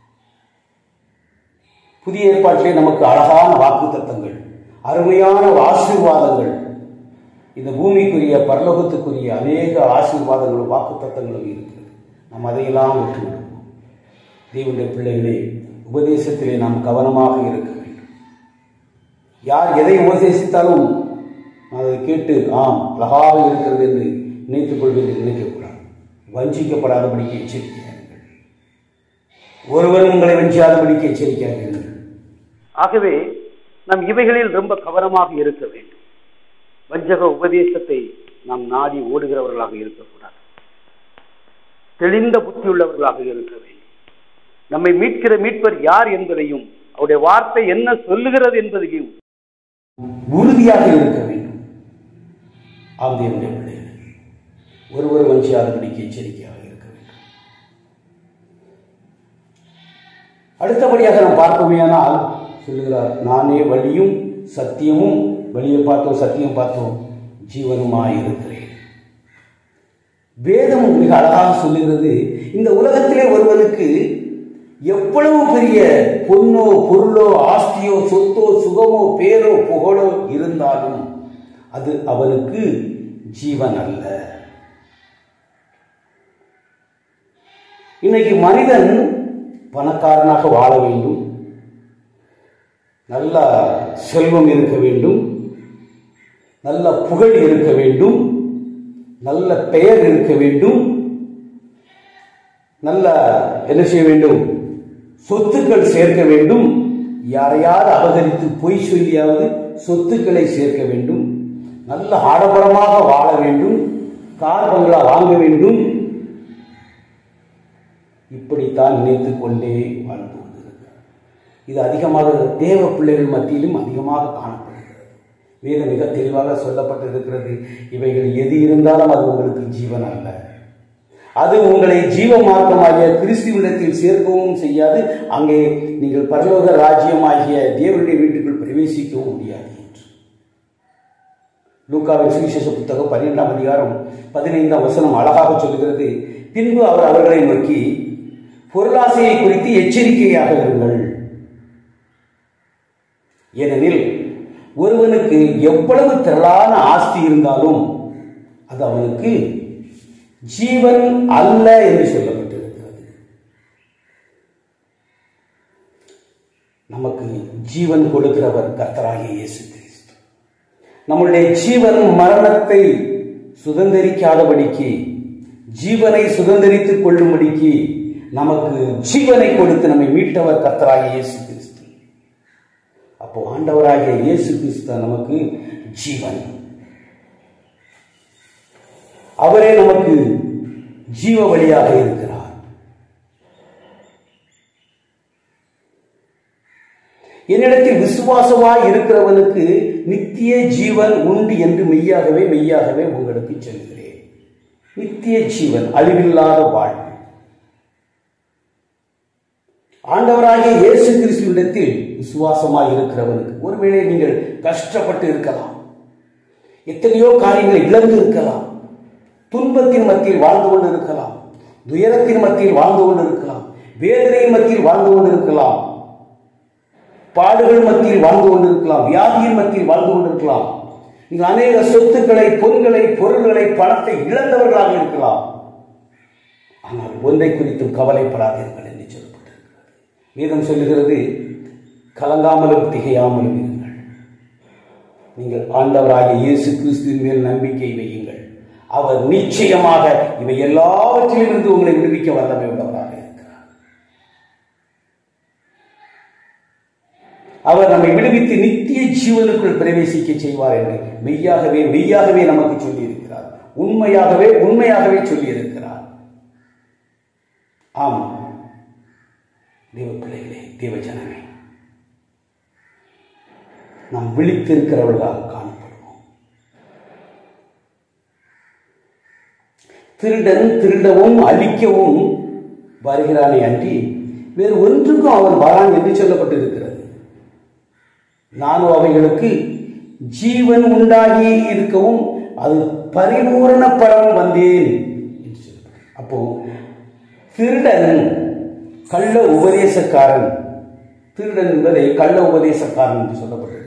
[SPEAKER 1] புதிய ஏற்பாட்டிலே நமக்கு அழகான வாக்கு தத்தங்கள் அருமையான ஆசீர்வாதங்கள் இந்த பூமிக்குரிய பரலோகத்துக்குரிய அநேக ஆசீர்வாதங்களும் வாக்கு தத்தங்களும் இருக்கிறது நாம் அதையெல்லாம் விட்டுவிடுவோம் தேவனுடைய பிள்ளைகளே உபதேசத்திலே நாம் கவனமாக இருக்க வேண்டும் யார் எதை உபதேசித்தாலும் அதை கேட்டு ஆம் அழகாக இருக்கிறது என்று நினைத்துக் கொள்வதை நினைக்கக்கூடாது வஞ்சிக்கப்படாதபடிக்கு எச்சரிக்கிறார்கள் ஒருவன் உங்களை வஞ்சியாதபடிக்கு எச்சரிக்கிறார்கள் ஆகவே நாம் இவைகளில் ரொம்ப கவனமாக இருக்க வேண்டும் வஞ்சக உபதேசத்தை நாம் நாடி ஓடுகிறவர்களாக இருக்கக்கூடாது தெளிந்த புத்தியுள்ளவர்களாக இருக்க வேண்டும் நம்மை மீட்கிற மீட்பர் யார் என்பதையும் அவருடைய வார்த்தை என்ன சொல்லுகிறது என்பதையும் உறுதியாக இருக்க வேண்டும் ஆந்தியனுடைய பிள்ளைகள் ஒருவர் வஞ்சியாதபடிக்கு எச்சரிக்கையாக இருக்க வேண்டும் அடுத்தபடியாக நாம் பார்ப்போமேயானால் சொல்லுகிறார் நானே வழியும் சத்தியமும் வழியை பார்த்தோம் சத்தியம் பார்த்தோம் ஜீவனுமாய் இருக்கிறேன் வேதம் மிக அழகாக சொல்லுகிறது இந்த உலகத்திலே ஒருவனுக்கு எவ்வளவு பெரிய பொண்ணோ பொருளோ ஆஸ்தியோ சொத்தோ சுகமோ பேரோ புகழோ இருந்தாலும் அது அவனுக்கு ஜீவன் அல்ல இன்னைக்கு மனிதன் பணக்காரனாக வாழ வேண்டும் நல்ல செல்வம் இருக்க வேண்டும் நல்ல புகழ் இருக்க வேண்டும் நல்ல பெயர் இருக்க வேண்டும் நல்ல என்ன செய்ய வேண்டும் சொத்துக்கள் சேர்க்க வேண்டும் யாரையாவது அபகரித்து பொய் சொல்லியாவது சொத்துக்களை சேர்க்க வேண்டும் நல்ல ஆடம்பரமாக வாழ வேண்டும் கார் பங்களா வாங்க வேண்டும் இப்படித்தான் நினைத்துக் கொண்டே வாழ்ந்து கொண்டிருக்கிறார் இது அதிகமாக தேவ பிள்ளைகள் மத்தியிலும் அதிகமாக காணப்படுகிறது வேதம் மிக தெளிவாக சொல்லப்பட்டிருக்கிறது இவைகள் எது இருந்தாலும் அது உங்களுக்கு ஜீவன் அல்ல அது உங்களை ஜீவ மார்க்கமாகிய கிறிஸ்துவிடத்தில் சேர்க்கவும் செய்யாது அங்கே நீங்கள் பரலோக ராஜ்யமாகிய தேவனுடைய வீட்டுக்குள் பிரவேசிக்கவும் முடியாது என்று லூக்காவின் சுவிசேஷ புத்தகம் பன்னிரெண்டாம் அதிகாரம் பதினைந்தாம் வசனம் அழகாக சொல்கிறது பின்பு அவர் அவர்களை நோக்கி பொருளாசையை குறித்து எச்சரிக்கையாக இருங்கள் ஏனெனில் ஒருவனுக்கு எவ்வளவு திரளான ஆஸ்தி இருந்தாலும் அது அவனுக்கு ஜீவன் அல்ல என்று சொல்லப்பட்டிருக்கிறது நமக்கு ஜீவன் கொடுக்கிறவர் கர்த்தராகிய இயேசு கிறிஸ்து நம்முடைய ஜீவன் மரணத்தை சுதந்திரிக்காதபடிக்கு ஜீவனை சுதந்திரித்துக் கொள்ளும்படிக்கு நமக்கு ஜீவனை கொடுத்து நம்மை மீட்டவர் கர்த்தராகிய இயேசு கிறிஸ்து அப்போ ஆண்டவராகிய இயேசு கிறிஸ்து நமக்கு ஜீவன் அவரே நமக்கு ஜீவ வழியாக இருக்கிறார் என்னிடத்தில் விசுவாசமாய் இருக்கிறவனுக்கு நித்திய ஜீவன் உண்டு என்று மெய்யாகவே மெய்யாகவே உங்களுக்கு சொல்கிறேன் நித்திய ஜீவன் அழிவில்லாத வாழ்வு ஆண்டவராகிய இயேசு கிறிஸ்துவிடத்தில் விசுவாசமாய் இருக்கிறவனுக்கு ஒருவேளை நீங்கள் கஷ்டப்பட்டு இருக்கலாம் எத்தனையோ காரியங்களை இழந்து இருக்கலாம் துன்பத்தின் மத்தியில் வாழ்ந்து கொண்டு இருக்கலாம் துயரத்தின் மத்தியில் வாழ்ந்து கொண்டு இருக்கலாம் வேதனையின் மத்தியில் வாழ்ந்து கொண்டு இருக்கலாம் பாடுகள் மத்தியில் வாழ்ந்து கொண்டிருக்கலாம் வியாதியின் மத்தியில் வாழ்ந்து கொண்டிருக்கலாம் நீங்கள் அநேக சொத்துக்களை பொருள்களை பொருள்களை பணத்தை இழந்தவர்களாக இருக்கலாம் ஆனால் ஒன்றை குறித்தும் கவலைப்படாதீர்கள் என்று சொல்லப்பட்டிருக்கிறது வேதம் சொல்லுகிறது கலங்காமலும் திகையாமலும் இருங்கள் நீங்கள் ஆண்டவராகிய இயேசு கிறிஸ்துவின் மேல் நம்பிக்கை வையுங்கள் அவர் நிச்சயமாக இவை எல்லாவற்றிலும் இருந்து உங்களை விடுவிக்க வல்லமை உள்ளவராக இருக்கிறார் அவர் நம்மை விடுவித்து நித்திய ஜீவனுக்குள் பிரவேசிக்க செய்வார் என்று மெய்யாகவே மெய்யாகவே நமக்கு சொல்லி இருக்கிறார் உண்மையாகவே உண்மையாகவே சொல்லி இருக்கிறார் ஆம் தேவ பிள்ளைகளே தேவ ஜனமே நாம் விழித்திருக்கிறவர்களாக காணப்படுவோம் திருடன் திருடவும் அழிக்கவும் வருகிறானே அன்றி வேறு ஒன்றுக்கும் அவன் வரான் என்று சொல்லப்பட்டிருக்கிறது நானும் அவைகளுக்கு ஜீவன் உண்டாகி இருக்கவும் அது பரிபூரணப்படவும் வந்தேன் என்று சொல்லப்பட்டது. அப்போ திருடன் கள்ள உபதேசக்காரன் திருடன் என்பதை கள்ள உபதேசக்காரன் என்று சொல்லப்பட்டிருக்கிறது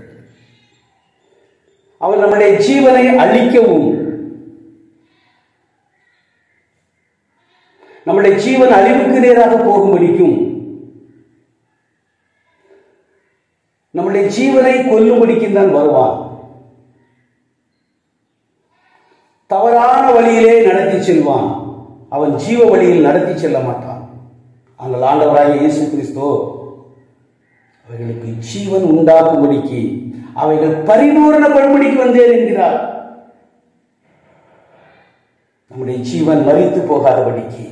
[SPEAKER 1] அவன் நம்முடைய ஜீவனை அழிக்கவும் நம்முடைய ஜீவன் அழிவுக்கு நேராக போகும்படிக்கும் நம்முடைய ஜீவனை கொல்லும்படிக்கும் தான் வருவான் தவறான வழியிலே நடத்தி செல்வான் அவன் ஜீவ வழியில் நடத்தி செல்ல மாட்டான் ஆனால் ஆண்டவராகிய இயேசு கிறிஸ்தோ அவைகளுக்கு ஜீவன் உண்டாக்கும்படிக்கு அவைகள் பரிபூரணப்படும்படிக்கு வந்தேன் என்கிறார் நம்முடைய ஜீவன் மறித்து போகாதபடிக்கு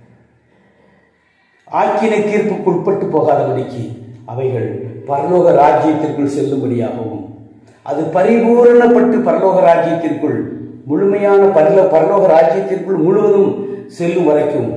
[SPEAKER 1] ஆக்கினை தீர்ப்புக்கு உட்பட்டு போகாதபடிக்கு அவைகள் பரலோக ராஜ்யத்திற்குள் செல்லும்படியாகவும் அது பரிபூரணப்பட்டு பரலோக ராஜ்யத்திற்குள் முழுமையான பரல பரலோக ராஜ்யத்திற்குள் முழுவதும் செல்லும் வரைக்கும்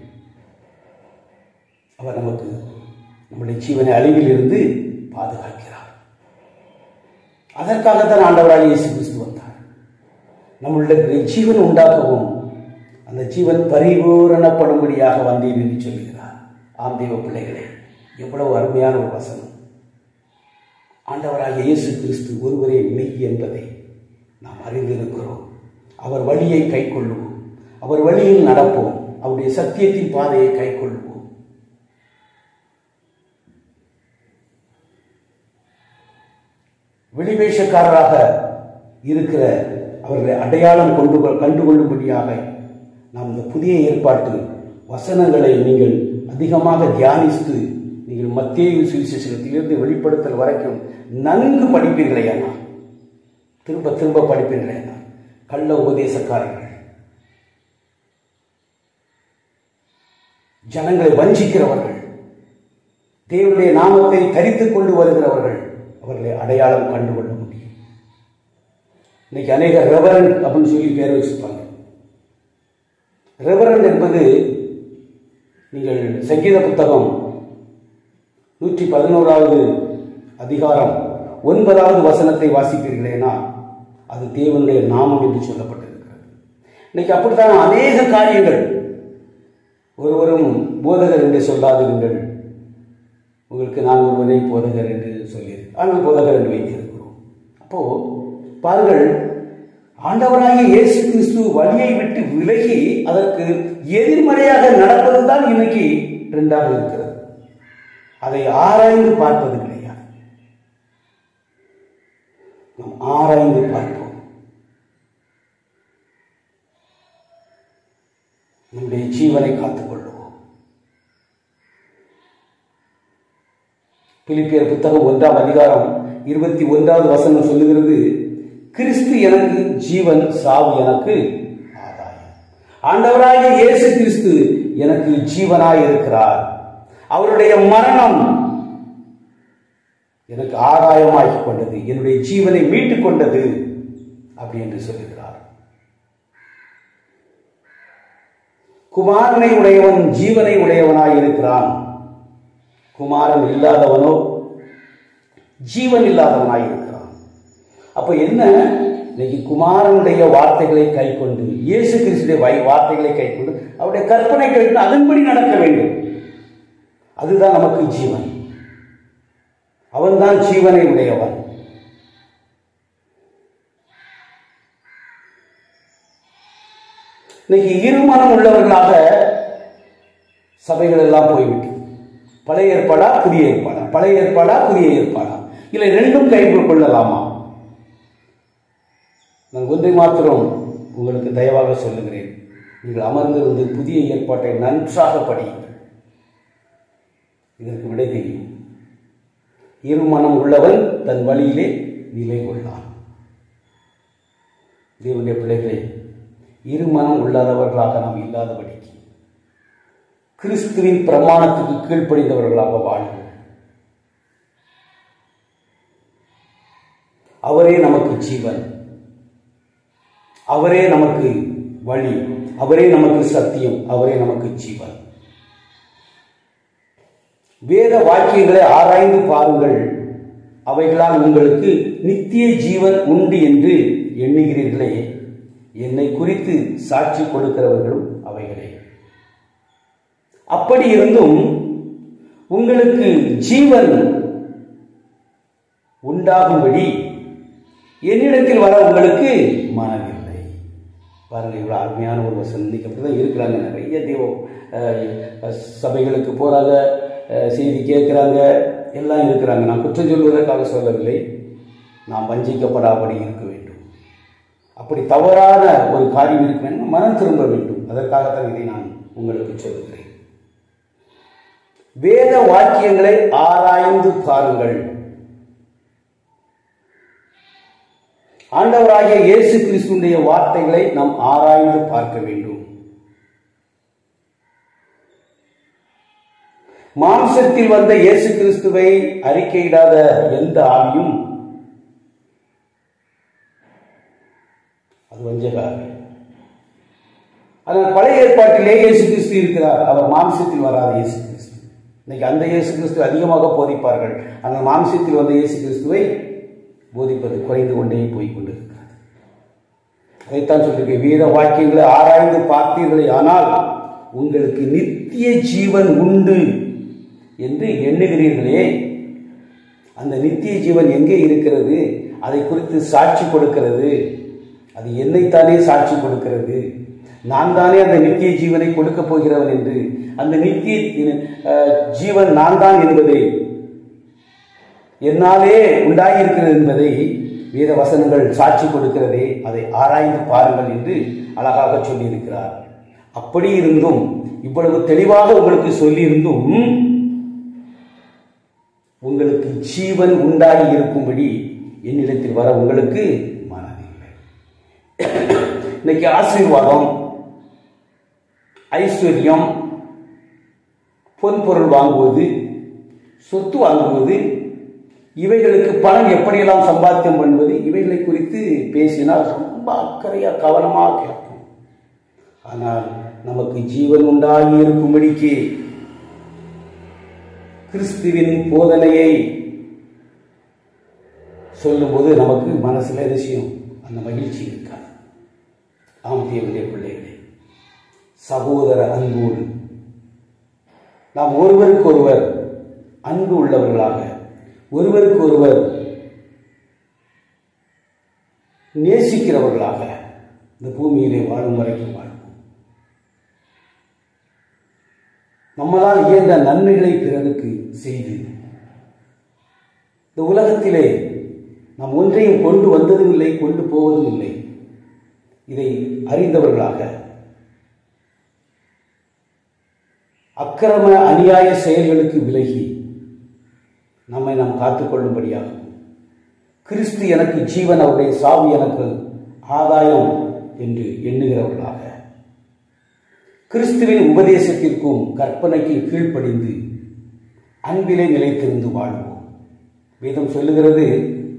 [SPEAKER 1] அவர் நமக்கு நம்முடைய ஜீவனை அழிவில் இருந்து பாதுகாக்கிறார் அதற்காகத்தான் ஆண்டவராக இயேசு கிறிஸ்து வந்தார் நம்மளுடைய ஜீவன் உண்டாக்கவும் அந்த ஜீவன் பரிபூரணப்படும்படியாக வந்தேன் என்று சொல்கிறார் ஆம் தெய்வ பிள்ளைகளே எவ்வளவு அருமையான ஒரு வசனம் ஆண்டவராகிய இயேசு கிறிஸ்து ஒருவரே மெய் என்பதை நாம் அறிந்திருக்கிறோம் அவர் வழியை கைக்கொள்ளுவோம் அவர் வழியில் நடப்போம் அவருடைய சத்தியத்தின் பாதையை கைக்கொள்வோம் வெளிவேஷக்காரராக இருக்கிற அவர்களை அடையாளம் கொண்டு கண்டுகொள்ளும்படியாக நாம் இந்த புதிய ஏற்பாட்டு வசனங்களை நீங்கள் அதிகமாக தியானித்து நீங்கள் மத்திய சுவிசேஷத்திலிருந்து வெளிப்படுத்தல் வரைக்கும் நன்கு படிப்பீர்களேயானால் திரும்ப திரும்ப படிப்பீர்களேயானால் கள்ள உபதேசக்காரர்கள் ஜனங்களை வஞ்சிக்கிறவர்கள் தேவனுடைய நாமத்தை தரித்துக் கொண்டு வருகிறவர்கள் அவர்களை அடையாளம் கண்டுகொள்ள முடியும் இன்னைக்கு அநேக ரெவரண்ட் அப்படின்னு சொல்லி பேர் வச்சிருப்பாங்க ரெவரண்ட் என்பது நீங்கள் சங்கீத புத்தகம் நூற்றி பதினோராவது அதிகாரம் ஒன்பதாவது வசனத்தை வாசிப்பீர்களேனா அது தேவனுடைய நாமம் என்று சொல்லப்பட்டிருக்கிறது இன்னைக்கு அப்படித்தான் அநேக காரியங்கள் ஒருவரும் போதகர் என்று சொல்லாதிருங்கள் உங்களுக்கு நான் ஒருவனை போதகர் என்று சொல்லியிருக்கேன் ஆனால் போதகர் என்று வைத்திருக்கிறோம் அப்போ பாருங்கள் ஆண்டவராகிய இயேசு கிறிஸ்து வழியை விட்டு விலகி அதற்கு எதிர்மறையாக நடப்பதுதான் இன்னைக்கு ட்ரெண்டாக இருக்கிறது அதை ஆராய்ந்து பார்ப்பது கிடையாது நாம் ஆராய்ந்து பார்ப்போம் நம்முடைய ஜீவனை காத்துக் கொள்வோம் பிலிப்பியர் புத்தகம் ஒன்றாம் அதிகாரம் இருபத்தி ஒன்றாவது வசனம் சொல்லுகிறது கிறிஸ்து எனக்கு ஜீவன் சாவு எனக்கு ஆதாயம் ஆண்டவராகிய இயேசு கிறிஸ்து எனக்கு ஜீவனாய் இருக்கிறார் அவருடைய மரணம் எனக்கு ஆதாயமாகி கொண்டது என்னுடைய ஜீவனை மீட்டுக் கொண்டது அப்படி என்று சொல்லுகிறார் குமாரனை உடையவன் ஜீவனை உடையவனாய் இருக்கிறான் குமாரன் இல்லாதவனோ ஜீவன் இல்லாதவனாய் இருக்கிறான் அப்ப என்ன இன்னைக்கு குமாரனுடைய வார்த்தைகளை கை கொண்டு இயேசு கிறிஸ்துடைய வை வார்த்தைகளை கை கொண்டு அவருடைய கற்பனை கேட்டு அதன்படி நடக்க வேண்டும் அதுதான் நமக்கு ஜீவன் அவன்தான் ஜீவனை உடையவன் இன்னைக்கு இருமனம் உள்ளவர்களாக சபைகள் எல்லாம் போய்விட்டு பழைய ஏற்பாடா புதிய ஏற்பாடா பழைய ஏற்பாடா புதிய ஏற்பாடா இல்லை ரெண்டும் கை கொள்ளலாமா நான் ஒன்றை மாத்திரம் உங்களுக்கு தயவாக சொல்லுகிறேன் நீங்கள் அமர்ந்திருந்து புதிய ஏற்பாட்டை நன்றாக படியுங்கள் இதற்கு விடை தெரியும் இருமனம் உள்ளவன் தன் வழியிலே நிலை கொள்ளான் தேவனுடைய பிள்ளைகளே இருமனம் உள்ளாதவர்களாக நாம் இல்லாதபடிக்கு கிறிஸ்துவின் பிரமாணத்துக்கு கீழ்ப்படிந்தவர்களாக வாழ்வோம் அவரே நமக்கு ஜீவன் அவரே நமக்கு வழி அவரே நமக்கு சத்தியம் அவரே நமக்கு ஜீவன் வேத வாக்கியங்களை ஆராய்ந்து பாருங்கள் அவைகளால் உங்களுக்கு நித்திய ஜீவன் உண்டு என்று எண்ணுகிறீர்களே என்னை குறித்து சாட்சி கொடுக்கிறவர்களும் அவைகளே அப்படி இருந்தும் உங்களுக்கு ஜீவன் உண்டாகும்படி என்னிடத்தில் வர உங்களுக்கு மனமில்லை பாருங்க இவ்வளோ அருமையான ஒரு வசனம் இன்னைக்கு அப்படி தான் இருக்கிறாங்க நிறைய தெய்வம் அஹ், சபைகளுக்கு போகிறாங்க அஹ், செய்தி கேட்குறாங்க எல்லாம் இருக்கிறாங்க நான் குற்றம் சொல்வதற்காக சொல்லவில்லை நாம் வஞ்சிக்கப்படாதபடி இருக்க வேண்டும் அப்படி தவறான ஒரு காரியம் இருக்க வேண்டும் மனம் திரும்ப வேண்டும் அதற்காகத்தான் இதை நான் உங்களுக்கு சொல்லுகிறேன் வேத வாக்கியங்களை ஆராய்ந்து பாருங்கள் ஆண்டவராகிய இயேசு கிறிஸ்துடைய வார்த்தைகளை நாம் ஆராய்ந்து பார்க்க வேண்டும் மாம்சத்தில் வந்த இயேசு கிறிஸ்துவை அறிக்கையிடாத எந்த ஆவியும் அது வஞ்சகாரி ஆனால் பழைய ஏற்பாட்டிலே இயேசு கிறிஸ்து இருக்கிறார் அவர் மாம்சத்தில் வராத இயேசு கிறிஸ்து இன்னைக்கு அந்த இயேசு கிறிஸ்து அதிகமாக போதிப்பார்கள் ஆனால் மாம்சத்தில் வந்த இயேசு கிறிஸ்துவை போதிப்பது குறைந்து கொண்டே போய் கொண்டிருக்கிறது அதைத்தான் சொல்லியிருக்கேன் வீர வாக்கியங்களை ஆராய்ந்து பார்த்தீர்களே ஆனால் உங்களுக்கு நித்திய ஜீவன் உண்டு என்று எண்ணுகிறீர்களே அந்த நித்திய ஜீவன் எங்கே இருக்கிறது அதை குறித்து சாட்சி கொடுக்கிறது அது என்னைத்தானே சாட்சி கொடுக்கிறது நான் தானே அந்த நித்திய ஜீவனை கொடுக்க போகிறவன் என்று அந்த நித்திய அஹ், ஜீவன் நான் தான் என்பதை என்னாலே உண்டாகியிருக்கிறது என்பதை வேத வசனங்கள் சாட்சி கொடுக்கிறதே அதை ஆராய்ந்து பாருங்கள் என்று அழகாக சொல்லியிருக்கிறார் அப்படி இருந்தும் இவ்வளவு தெளிவாக உங்களுக்கு சொல்லியிருந்தும் உங்களுக்கு ஜீவன் உண்டாகி இருக்கும்படி என்னிடத்தில் வர உங்களுக்கு மனதில்லை இன்னைக்கு ஆசீர்வாதம் ஐஸ்வர்யம் பொன்பொருள் வாங்குவது சொத்து வாங்குவது இவைகளுக்கு பணம் எப்படியெல்லாம் சம்பாத்தியம் பண்ணுவது இவைகளை குறித்து பேசினால் ரொம்ப அக்கறையாக கவனமாக கேட்போம் ஆனால் நமக்கு ஜீவன் உண்டாகி இருக்கும்படிக்கு கிறிஸ்துவின் போதனையை சொல்லும்போது நமக்கு மனசுல என்ன செய்யும் அந்த மகிழ்ச்சி இருக்காது ஆம் தேவனுடைய பிள்ளைகளே சகோதர அன்போடு நாம் ஒருவருக்கு ஒருவர் அன்பு உள்ளவர்களாக ஒருவருக்கு ஒருவர் நேசிக்கிறவர்களாக இந்த பூமியிலே வாழும் வரைக்கும் வாழ்வோம் நம்மளால் இயன்ற நன்மைகளை பிறருக்கு செய்து இந்த உலகத்திலே நாம் ஒன்றையும் கொண்டு வந்ததும் இல்லை கொண்டு போவதும் இல்லை இதை அறிந்தவர்களாக அக்கிரம அநியாய செயல்களுக்கு விலகி நம்மை நாம் காத்துக்கொள்ளும்படியாகும் கிறிஸ்து எனக்கு ஜீவன் அவருடைய சாவு எனக்கு ஆதாயம் என்று எண்ணுகிறவர்களாக கிறிஸ்துவின் உபதேசத்திற்கும் கற்பனைக்கு கீழ்ப்படிந்து அன்பிலே நிலைத்திருந்து வாழ்வோம் வேதம் சொல்லுகிறது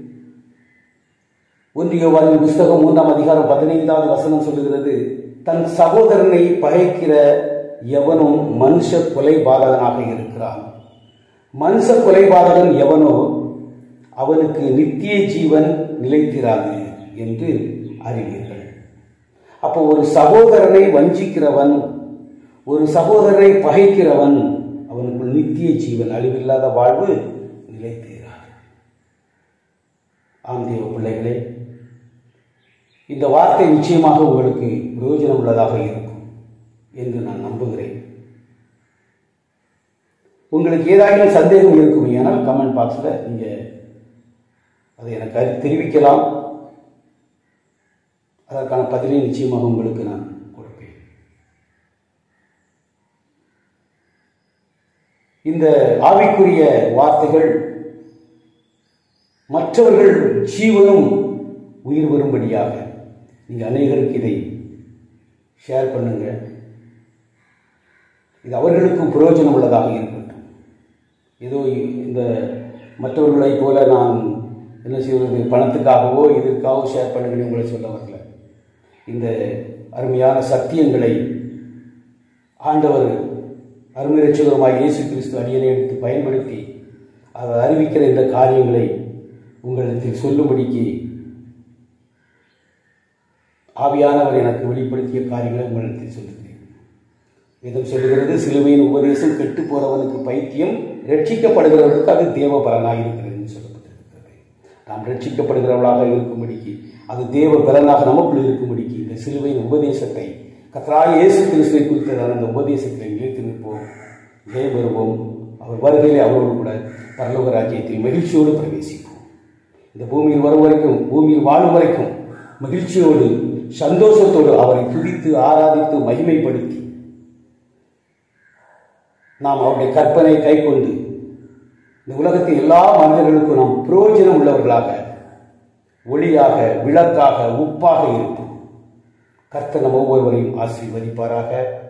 [SPEAKER 1] ஒன்றியவாரின் புஸ்தகம் மூன்றாம் அதிகாரம் பதினைந்தாவது வசனம் சொல்லுகிறது தன் சகோதரனை பகைக்கிற எவனும் மனுஷ கொலைபாதகனாக இருக்கிறான் மனுஷ கொலைபாதகன் எவனோ அவனுக்கு நித்திய ஜீவன் நிலைத்திராது என்று அறிவீர்கள் அப்போ ஒரு சகோதரனை வஞ்சிக்கிறவன் ஒரு சகோதரனை பகைக்கிறவன் அவனுக்குள் நித்திய ஜீவன் அழிவில்லாத வாழ்வு நிலைத்தீராது ஆம் தேவ பிள்ளைகளே இந்த வார்த்தை நிச்சயமாக உங்களுக்கு பிரயோஜனம் உள்ளதாக இருக்கும் என்று நான் நம்புகிறேன் உங்களுக்கு ஏதாயிலும் சந்தேகம் இருக்கும் ஆனால் கமெண்ட் பாக்ஸில் நீங்கள் அதை எனக்கு அறி- தெரிவிக்கலாம் அதற்கான பதிலை நிச்சயமாக உங்களுக்கு நான் கொடுப்பேன் இந்த ஆவிக்குரிய வார்த்தைகள் மற்றவர்கள் ஜீவனும் உயிர் வரும்படியாக நீங்கள் அநேகருக்கு இதை ஷேர் பண்ணுங்க இது அவர்களுக்கும் பிரயோஜனம் உள்ளதாக இருக்கட்டும் ஏதோ இந்த மற்றவர்களைப் போல நான் என்ன செய்வது பணத்துக்காகவோ இதற்காகவோ ஷேர் பண்ணுங்கன்னு உங்களை சொல்ல வரல இந்த அருமையான சத்தியங்களை ஆண்டவர் அருமை ரட்சகருமாய் இயேசு கிறிஸ்து அடியனை எடுத்து பயன்படுத்தி அவர் அறிவிக்கிற இந்த காரியங்களை உங்களிடத்தில் சொல்லும்படிக்கு ஆவியானவர் எனக்கு வெளிப்படுத்திய காரியங்களை உங்களிடத்தில் சொல்லுகிறேன் வேதம் சொல்லுகிறது சிலுவையின் உபதேசம் கெட்டு போறவனுக்கு பைத்தியம் ரட்சிக்கப்படுகிறவர்களுக்கு அது தேவ பலனாக இருக்கிறது என்று சொல்லப்பட்டிருக்கிறது நாம் ரட்சிக்கப்படுகிறவர்களாக இருக்கும்படிக்கு அது தேவ பலனாக நமக்குள் இருக்கும்படிக்கு இந்த சிலுவையின் உபதேசத்தை கத்ராய இயேசு கிறிஸ்துவை குறித்ததான அந்த உபதேசத்தில் நிலைத்து நிற்போம் ஜெயம் பெறுவோம் அவர் வருகையிலே அவரோடு கூட பரலோக ராஜ்யத்தில் மகிழ்ச்சியோடு பிரவேசிப்போம் இந்த பூமியில் வரும் வரைக்கும் பூமியில் வாழும் வரைக்கும் மகிழ்ச்சியோடு சந்தோஷத்தோடு அவரை துதித்து ஆராதித்து மகிமைப்படுத்தி நாம் அவருடைய கற்பனை கைக்கொண்டு இந்த உலகத்தில் எல்லா மனிதர்களுக்கும் நாம் பிரயோஜனம் உள்ளவர்களாக ஒளியாக விளக்காக உப்பாக இருப்போம் கர்த்தர் நம் ஒவ்வொருவரையும் ஆசீர்வதிப்பாராக